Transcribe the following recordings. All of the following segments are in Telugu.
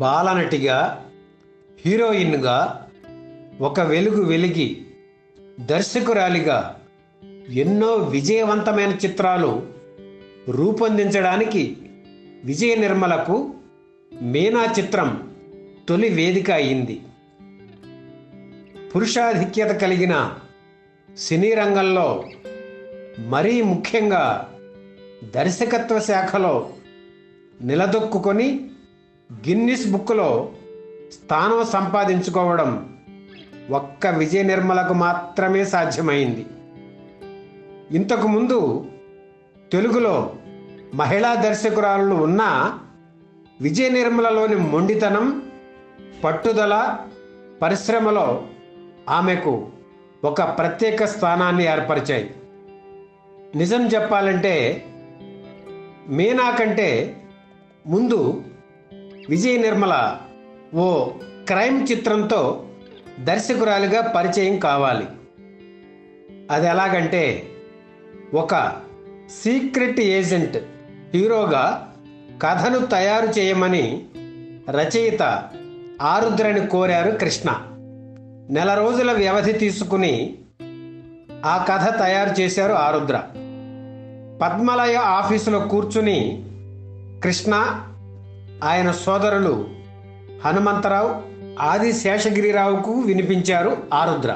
బాలనటిగా హీరోయిన్గా ఒక వెలుగు వెలిగి దర్శకురాలిగా ఎన్నో విజయవంతమైన చిత్రాలు రూపొందించడానికి విజయ నిర్మలకు మీనా చిత్రం తొలి వేదిక అయింది పురుషాధిక్యత కలిగిన సినీ రంగంలో మరీ ముఖ్యంగా దర్శకత్వ శాఖలో నిలదొక్కుకొని గిన్నిస్ బుక్లో స్థానం సంపాదించుకోవడం ఒక్క విజయ నిర్మలకు మాత్రమే సాధ్యమైంది ఇంతకు ముందు తెలుగులో మహిళా దర్శకురాళ్ళు ఉన్నా విజయ నిర్మలలోని మొండితనం పట్టుదల పరిశ్రమలో ఆమెకు ఒక ప్రత్యేక స్థానాన్ని ఏర్పరిచాయి నిజం చెప్పాలంటే మీనా కంటే ముందు విజయ నిర్మల ఓ క్రైమ్ చిత్రంతో దర్శకురాలిగా పరిచయం కావాలి అది ఎలాగంటే ఒక సీక్రెట్ ఏజెంట్ హీరోగా కథను తయారు చేయమని రచయిత ఆరుద్రని కోరారు కృష్ణ నెల రోజుల వ్యవధి తీసుకుని ఆ కథ తయారు చేశారు ఆరుద్ర పద్మలయ ఆఫీసులో కూర్చుని కృష్ణ ఆయన సోదరులు హనుమంతరావు ఆది శేషగిరిరావుకు వినిపించారు ఆరుద్ర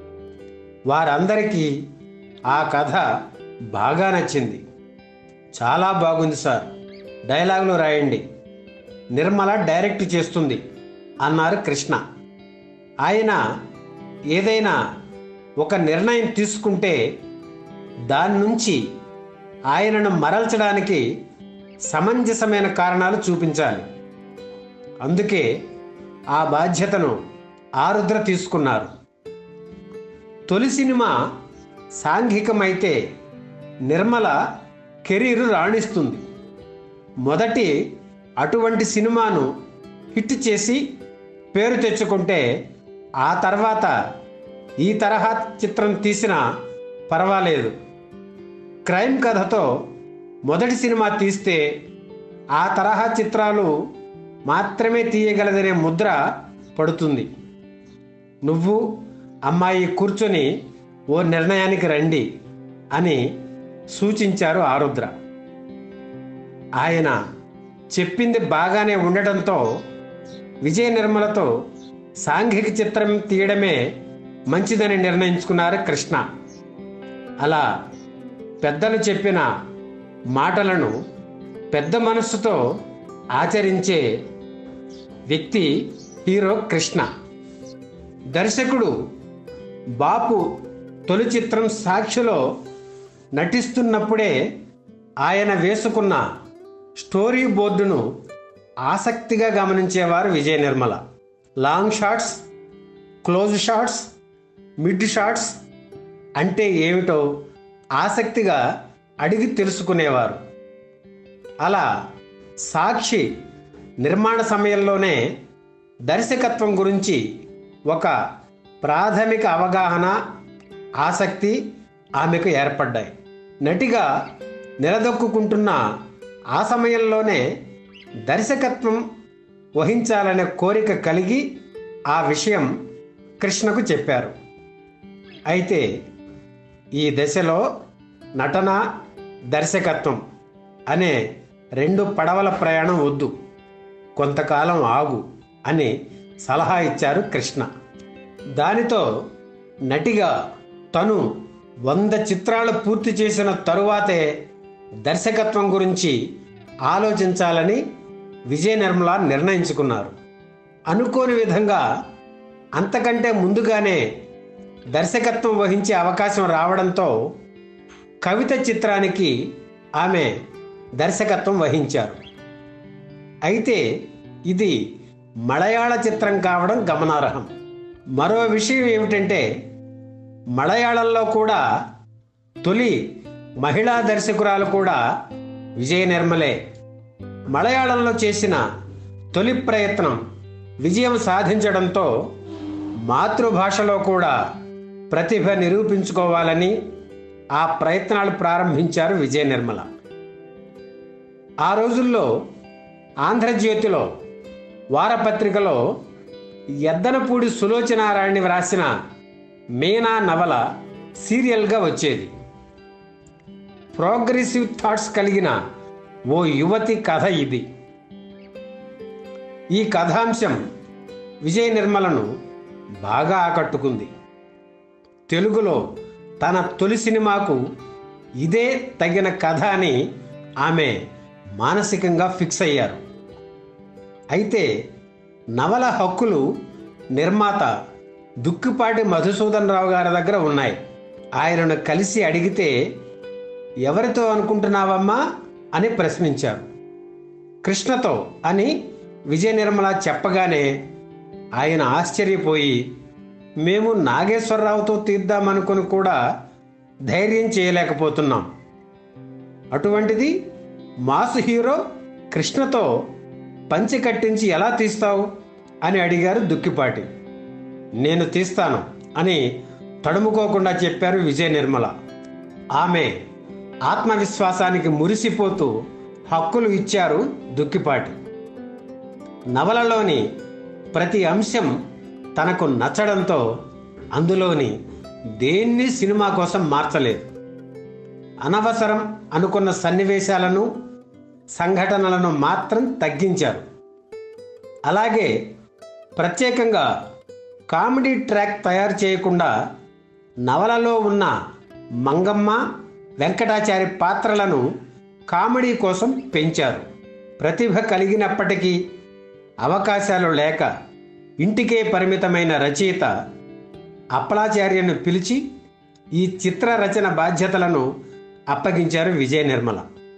వారందరికీ ఆ కథ బాగా నచ్చింది చాలా బాగుంది సార్ డైలాగులు రాయండి నిర్మల డైరెక్ట్ చేస్తుంది అన్నారు కృష్ణ ఆయన ఏదైనా ఒక నిర్ణయం తీసుకుంటే దాని నుంచి ఆయనను మరల్చడానికి సమంజసమైన కారణాలు చూపించాలి అందుకే ఆ బాధ్యతను ఆరుద్ర తీసుకున్నారు తొలి సినిమా సాంఘికమైతే నిర్మల కెరీర్ రాణిస్తుంది మొదటి అటువంటి సినిమాను హిట్ చేసి పేరు తెచ్చుకుంటే ఆ తర్వాత ఈ తరహా చిత్రం తీసినా పర్వాలేదు క్రైమ్ కథతో మొదటి సినిమా తీస్తే ఆ తరహా చిత్రాలు మాత్రమే తీయగలదనే ముద్ర పడుతుంది నువ్వు అమ్మాయి కూర్చొని ఓ నిర్ణయానికి రండి అని సూచించారు ఆరుద్ర ఆయన చెప్పింది బాగానే ఉండటంతో విజయ నిర్మలతో సాంఘిక చిత్రం తీయడమే మంచిదని నిర్ణయించుకున్నారు కృష్ణ అలా పెద్దలు చెప్పిన మాటలను పెద్ద మనస్సుతో ఆచరించే వ్యక్తి హీరో కృష్ణ దర్శకుడు బాపు తొలి చిత్రం సాక్షిలో నటిస్తున్నప్పుడే ఆయన వేసుకున్న స్టోరీ బోర్డును ఆసక్తిగా గమనించేవారు Vijaya Nirmala long shots close shots mid shots అంటే ఏమిటో ఆసక్తిగా అడిగి తెలుసుకునేవారు అలా సాక్షి నిర్మాణ సమయంలోనే దర్శకత్వం గురించి ఒక ప్రాథమిక అవగాహన ఆసక్తి ఆమెకు ఏర్పడ్డాయి నటిగా నిలదొక్కుంటున్న ఆ సమయంలోనే దర్శకత్వం వహించాలనే కోరిక కలిగి ఆ విషయం కృష్ణకు చెప్పారు అయితే ఈ దశలో నటన దర్శకత్వం అనే రెండు పడవల ప్రయాణం వద్దు కొంతకాలం ఆగు అని సలహా ఇచ్చారు కృష్ణ దానితో నటిగా తను వంద చిత్రాలు పూర్తి చేసిన తరువాతే దర్శకత్వం గురించి ఆలోచించాలని విజయ నిర్మల నిర్ణయించుకున్నారు అనుకోని విధంగా అంతకంటే ముందుగానే దర్శకత్వం వహించే అవకాశం రావడంతో కవిత చిత్రానికి ఆమె దర్శకత్వం వహించారు అయితే ఇది మలయాళ చిత్రం కావడం గమనార్హం మరో విషయం ఏమిటంటే మలయాళంలో కూడా తొలి మహిళా దర్శకురాలు కూడా విజయ నిర్మలే మలయాళంలో చేసిన తొలి ప్రయత్నం విజయం సాధించడంతో మాతృభాషలో కూడా ప్రతిభ నిరూపించుకోవాలని ఆ ప్రయత్నాలు ప్రారంభించారు విజయ నిర్మల ఆ రోజుల్లో ఆంధ్రజ్యోతిలో వారపత్రికలో ఎద్దనపూడి సులోచనారాయణి వ్రాసిన మీనా నవల సీరియల్గా వచ్చేది ప్రోగ్రెసివ్ థాట్స్ కలిగిన ఓ యువతి కథ ఇది ఈ కథాంశం విజయ నిర్మలను బాగా ఆకట్టుకుంది తెలుగులో తన తొలి సినిమాకు ఇదే తగిన కథ అని ఆమె మానసికంగా ఫిక్స్ అయ్యారు అయితే నవల హక్కులు నిర్మాత దుక్కిపాటి మధుసూదన్ రావు గారి దగ్గర ఉన్నాయి ఆయనను కలిసి అడిగితే ఎవరితో అనుకుంటున్నావమ్మా అని ప్రశ్నించారు కృష్ణతో అని విజయ నిర్మల చెప్పగానే ఆయన ఆశ్చర్యపోయి మేము నాగేశ్వరరావుతో తీద్దామనుకుని కూడా ధైర్యం చేయలేకపోతున్నాం అటువంటిది మాసు హీరో కృష్ణతో పంచి కట్టించి ఎలా తీస్తావు అని అడిగారు దుక్కిపాటి నేను తీస్తాను అని తడుముకోకుండా చెప్పారు విజయ నిర్మల ఆమె ఆత్మవిశ్వాసానికి మురిసిపోతూ హక్కులు ఇచ్చారు దుక్కిపాటి నవలలోని ప్రతి అంశం తనకు నచ్చడంతో అందులోని దేన్ని సినిమా కోసం మార్చలేదు అనవసరం అనుకున్న సన్నివేశాలను సంఘటనలను మాత్రం తగ్గించారు అలాగే ప్రత్యేకంగా కామెడీ ట్రాక్ తయారు చేయకుండా నవలలో ఉన్న మంగమ్మ వెంకటాచారి పాత్రలను కామెడీ కోసం పెంచారు ప్రతిభ కలిగినప్పటికీ అవకాశాలు లేక ఇంటికే పరిమితమైన రచయిత అప్పలాచార్యను పిలిచి ఈ చిత్ర రచన బాధ్యతలను అప్పగించారు విజయ నిర్మల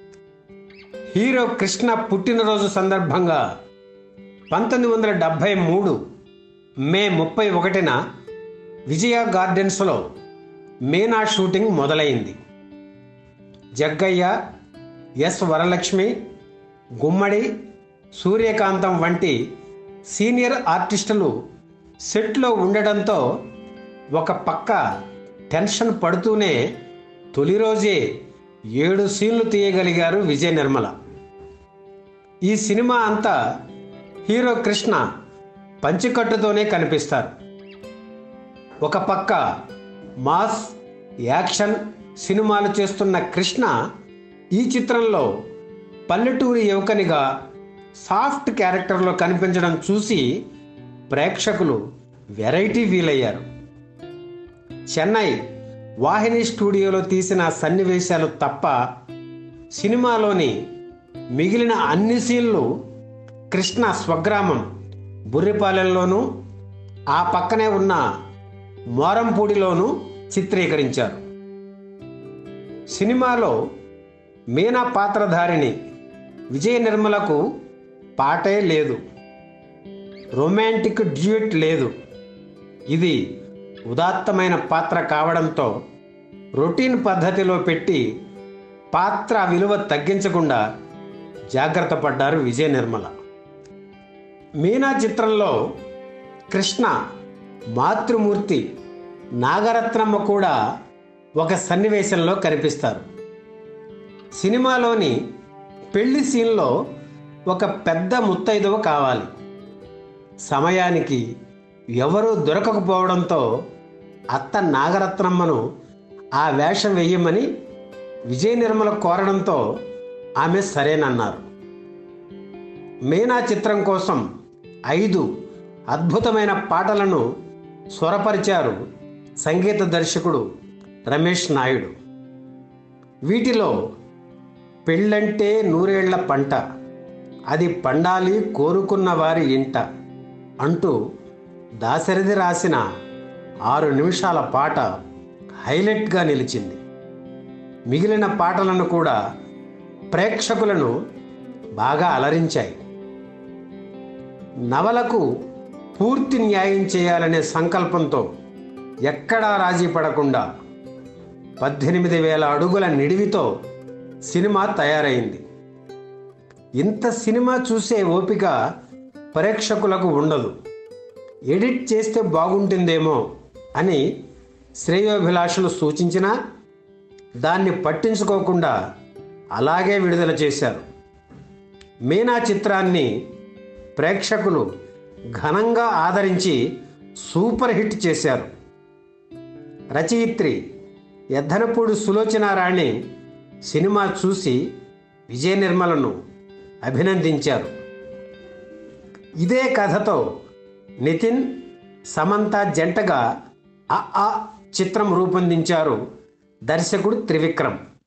హీరో కృష్ణ పుట్టినరోజు సందర్భంగా పంతొమ్మిది వందల డెబ్భై మూడు మే ముప్పై ఒకటిన విజయ గార్డెన్స్లో మీనా షూటింగ్ మొదలైంది జగ్గయ్య ఎస్ వరలక్ష్మి గుమ్మడి సూర్యకాంతం వంటి సీనియర్ ఆర్టిస్టులు సెట్లో ఉండడంతో ఒక పక్క టెన్షన్ పడుతూనే తొలి రోజే ఏడు సీన్లు తీయగలిగారు విజయ నిర్మల ఈ సినిమా అంతా హీరో కృష్ణ పంచికట్టుతోనే కనిపిస్తారు ఒక పక్క మాస్ యాక్షన్ సినిమాలు చేస్తున్న కృష్ణ ఈ చిత్రంలో పల్లెటూరి యువకనిగా సాఫ్ట్ క్యారెక్టర్లో కనిపించడం చూసి ప్రేక్షకులు వెరైటీ ఫీల్ అయ్యారు చెన్నై వాహిని స్టూడియోలో తీసిన సన్నివేశాలు తప్ప సినిమాలోని మిగిలిన అన్ని సీన్లు కృష్ణ స్వగ్రామం బుర్రిపాలెంలోనూ ఆ పక్కనే ఉన్న మోరంపూడిలోనూ చిత్రీకరించారు సినిమాలో మీనా పాత్రధారిణి విజయ నిర్మలకు పాటే లేదు రొమాంటిక్ డ్యూట్ లేదు ఇది ఉదాత్తమైన పాత్ర కావడంతో రొటీన్ పద్ధతిలో పెట్టి పాత్ర విలువ తగ్గించకుండా జాగ్రత్త పడ్డారు విజయ నిర్మల మీనా చిత్రంలో కృష్ణ మాతృమూర్తి నాగరత్నమ్మ కూడా ఒక సన్నివేశంలో కనిపిస్తారు సినిమాలోని పెళ్లి సీన్లో ఒక పెద్ద ముత్తైదువ కావాలి సమయానికి ఎవరూ దొరకకపోవడంతో అత్త నాగరత్నమ్మను ఆ వేషం వేయమని విజయ నిర్మల కోరడంతో ఆమె సరేనన్నారు మీనా చిత్రం కోసం ఐదు అద్భుతమైన పాటలను స్వరపరిచారు సంగీత దర్శకుడు రమేష్ నాయుడు వీటిలో పెళ్ళంటే నూరేళ్ల పంట అది పండాలి కోరుకున్న వారి ఇంట అంటూ దాశరథి రాసిన ఆరు నిమిషాల పాట హైలైట్గా నిలిచింది మిగిలిన పాటలను కూడా ప్రేక్షకులను బాగా అలరించాయి నవలకు పూర్తి న్యాయం చేయాలనే సంకల్పంతో ఎక్కడా రాజీ పడకుండా పద్దెనిమిది వేల అడుగుల నిడివితో సినిమా తయారైంది ఇంత సినిమా చూసే ఓపిక ప్రేక్షకులకు ఉండదు ఎడిట్ చేస్తే బాగుంటుందేమో అని శ్రేయోభిలాషులు సూచించినా దాన్ని పట్టించుకోకుండా అలాగే విడుదల చేశారు మీనా చిత్రాన్ని ప్రేక్షకులు ఘనంగా ఆదరించి సూపర్ హిట్ చేశారు రచయిత్రి ఎద్దనపూడి సులోచనారాణి సినిమా చూసి విజయ నిర్మలను అభినందించారు ఇదే కథతో నితిన్ సమంత జంటగా అ ఆ చిత్రం రూపొందించారు దర్శకుడు త్రివిక్రమ్